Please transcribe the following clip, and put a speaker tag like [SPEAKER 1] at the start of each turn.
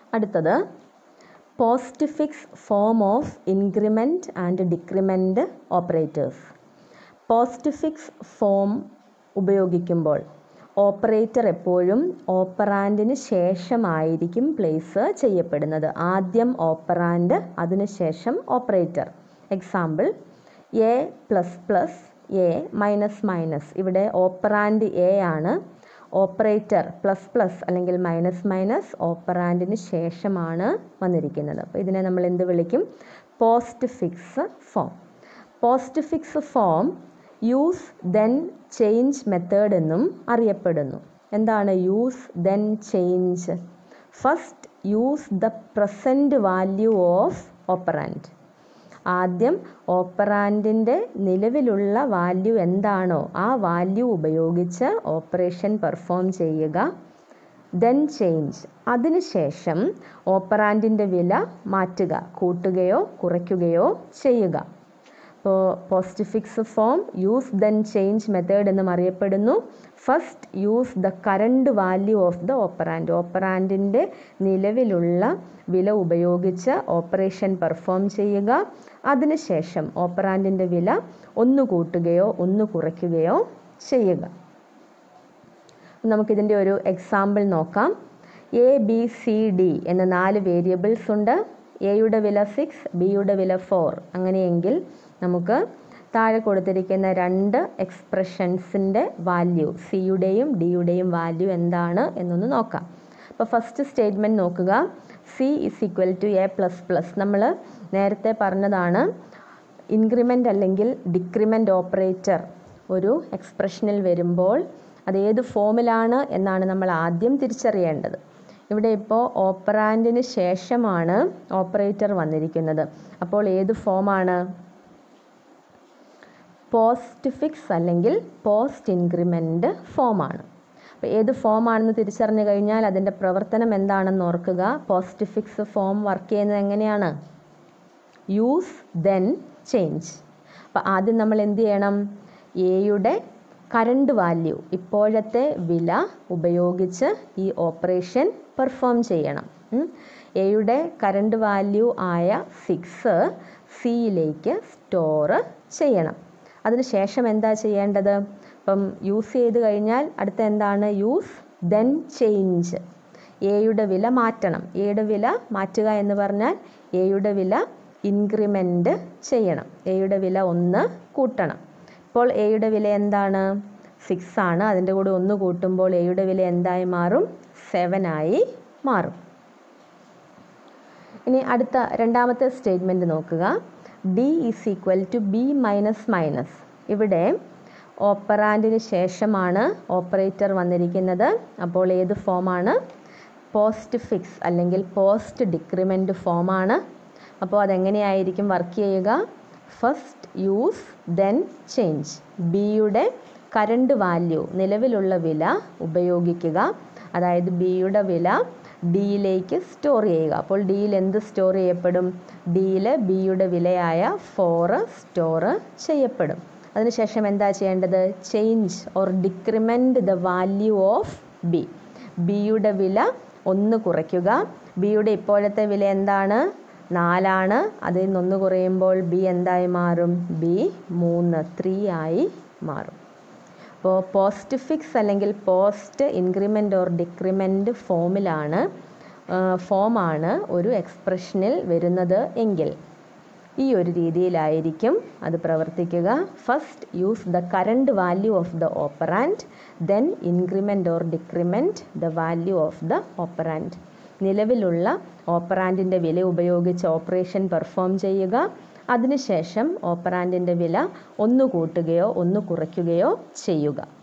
[SPEAKER 1] അടുത്തത് postfix form of increment and decrement operators postfix form ഉപയോഗിക്കുമ്പോൾ operator എപ്പോഴും ഓപ്പറാൻഡിന് ശേഷമായിരിക്കും പ്ലേസ് ചെയ്യപ്പെടുന്നത് ആദ്യം ഓപ്പറാൻഡ് അതിനുശേഷം operator example A plus plus A minus minus ഇവിടെ ഓപ്പറാൻഡ് എ ആണ് ഓപ്പറേറ്റർ പ്ലസ് പ്ലസ് അല്ലെങ്കിൽ മൈനസ് മൈനസ് ഓപ്പറാൻഡിന് ശേഷമാണ് വന്നിരിക്കുന്നത് അപ്പോൾ ഇതിനെ നമ്മൾ എന്ത് വിളിക്കും postfix form postfix form use then change method എന്നും അറിയപ്പെടുന്നു എന്താണ് use then change first use the present value of operand ആദ്യം ഓപ്പറാൻഡിൻ്റെ നിലവിലുള്ള വാല്യൂ എന്താണോ ആ വാല്യൂ ഉപയോഗിച്ച് ഓപ്പറേഷൻ പെർഫോം ചെയ്യുക ദെൻ ചേഞ്ച് അതിനുശേഷം ഓപ്പറാൻഡിൻ്റെ വില മാറ്റുക കൂട്ടുകയോ കുറയ്ക്കുകയോ ചെയ്യുക അപ്പോൾ postfix form use then change method എന്നും അറിയപ്പെടുന്നു first use the current value of the operand ഓപ്പറാൻഡിൻ്റെ നിലവിലുള്ള വില ഉപയോഗിച്ച് ഓപ്പറേഷൻ പെർഫോം ചെയ്യുക അതിനുശേഷം ഓപ്പറാൻഡിൻ്റെ വില ഒന്ന് കൂട്ടുകയോ ഒന്ന് കുറയ്ക്കുകയോ ചെയ്യുക നമുക്കിതിൻ്റെ ഒരു എക്സാമ്പിൾ നോക്കാം എ ബി സി ഡി എന്ന നാല് വേരിയബിൾസ് ഉണ്ട് എയുടെ വില സിക്സ് ബിയുടെ വില ഫോർ അങ്ങനെയെങ്കിൽ നമുക്ക് താഴെ കൊടുത്തിരിക്കുന്ന രണ്ട് എക്സ്പ്രഷൻസിൻ്റെ വാല്യൂ സിയുടെയും ഡിയുടെയും വാല്യൂ എന്താണ് എന്നൊന്ന് നോക്കാം അപ്പോൾ ഫസ്റ്റ് സ്റ്റേറ്റ്മെൻറ്റ് നോക്കുക C is equal to A plus plus നമ്മൾ നേരത്തെ പറഞ്ഞതാണ് ഇൻക്രിമെൻ്റ് അല്ലെങ്കിൽ ഡിക്രിമെൻ്റ് ഓപ്പറേറ്റർ ഒരു എക്സ്പ്രഷനിൽ വരുമ്പോൾ അത് ഏത് ഫോമിലാണ് എന്നാണ് നമ്മൾ ആദ്യം തിരിച്ചറിയേണ്ടത് ഇവിടെ ഇപ്പോൾ ഓപ്പറാൻഡിന് ശേഷമാണ് ഓപ്പറേറ്റർ വന്നിരിക്കുന്നത് അപ്പോൾ ഏത് ഫോമാണ് പോസ്റ്റ് ഫിക്സ് അല്ലെങ്കിൽ പോസ്റ്റ് ഇൻക്രിമെൻ്റ് ഫോമാണ് അപ്പോൾ ഏത് ഫോമാണെന്ന് തിരിച്ചറിഞ്ഞു കഴിഞ്ഞാൽ അതിൻ്റെ പ്രവർത്തനം എന്താണെന്ന് ഓർക്കുക പോസ്റ്റ് ഫിക്സ് ഫോം വർക്ക് ചെയ്യുന്നത് എങ്ങനെയാണ് യൂസ് ദെൻ ചേഞ്ച് അപ്പോൾ ആദ്യം നമ്മൾ എന്ത് ചെയ്യണം എയുടെ കറണ്ട് വാല്യൂ ഇപ്പോഴത്തെ വില ഉപയോഗിച്ച് ഈ ഓപ്പറേഷൻ പെർഫോം ചെയ്യണം എയുടെ കറണ്ട് വാല്യൂ ആയ സിക്സ് സിയിലേക്ക് സ്റ്റോർ ചെയ്യണം അതിനുശേഷം എന്താ ചെയ്യേണ്ടത് ഇപ്പം യൂസ് ചെയ്ത് കഴിഞ്ഞാൽ അടുത്ത എന്താണ് യൂസ് ദെൻ ചേഞ്ച് എയുടെ വില മാറ്റണം എയുടെ വില മാറ്റുക എന്ന് പറഞ്ഞാൽ എയുടെ വില ഇൻക്രിമെൻ്റ് ചെയ്യണം എയുടെ വില ഒന്ന് കൂട്ടണം ഇപ്പോൾ എയുടെ വില എന്താണ് സിക്സ് ആണ് അതിൻ്റെ കൂടെ ഒന്ന് കൂട്ടുമ്പോൾ എയുടെ വില എന്തായി മാറും സെവൻ ആയി മാറും ഇനി അടുത്ത രണ്ടാമത്തെ സ്റ്റേറ്റ്മെൻറ്റ് നോക്കുക D is equal to B minus minus ഇവിടെ ഓപ്പറാൻഡിന് ശേഷമാണ് ഓപ്പറേറ്റർ വന്നിരിക്കുന്നത് അപ്പോൾ ഏത് ഫോമാണ് പോസ്റ്റ് ഫിക്സ് അല്ലെങ്കിൽ പോസ്റ്റ് ഡിക്രിമെൻ്റ് ഫോമാണ് അപ്പോൾ അതെങ്ങനെയായിരിക്കും വർക്ക് ചെയ്യുക ഫസ്റ്റ് യൂസ് ദെൻ ചേഞ്ച് ബിയുടെ കറണ്ട് വാല്യൂ നിലവിലുള്ള വില ഉപയോഗിക്കുക അതായത് ബിയുടെ വില ഡിയിലേക്ക് സ്റ്റോർ ചെയ്യുക അപ്പോൾ ഡിയിൽ എന്ത് സ്റ്റോർ ചെയ്യപ്പെടും ഡിയിൽ ബിയുടെ വിലയായ ഫോറ് സ്റ്റോർ ചെയ്യപ്പെടും അതിനുശേഷം എന്താ ചെയ്യേണ്ടത് change or decrement the value of B ബിയുടെ വില ഒന്ന് കുറയ്ക്കുക ബിയുടെ ഇപ്പോഴത്തെ വില എന്താണ് നാലാണ് അതിൽ നിന്ന് ഒന്ന് കുറയുമ്പോൾ ബി എന്തായി മാറും ബി മൂന്ന് ത്രീ ആയി മാറും അപ്പോൾ പോസ്റ്റ് ഫിക്സ് അല്ലെങ്കിൽ പോസ്റ്റ് ഇൻക്രിമെൻ്റ് ഓർ ഡിക്രിമെൻ്റ് ഫോമിലാണ് ഫോമാണ് ഒരു എക്സ്പ്രഷനിൽ വരുന്നത് എങ്കിൽ ഈ ഒരു രീതിയിലായിരിക്കും അത് പ്രവർത്തിക്കുക first use the current value of the operand then increment or decrement the value of the operand നിലവിലുള്ള ഓപ്പറാൻഡിൻ്റെ വില ഉപയോഗിച്ച് ഓപ്പറേഷൻ പെർഫോം ചെയ്യുക അതിനുശേഷം ഓപ്പറാൻഡിൻ്റെ വില ഒന്ന് കൂട്ടുകയോ ഒന്ന് കുറയ്ക്കുകയോ ചെയ്യുക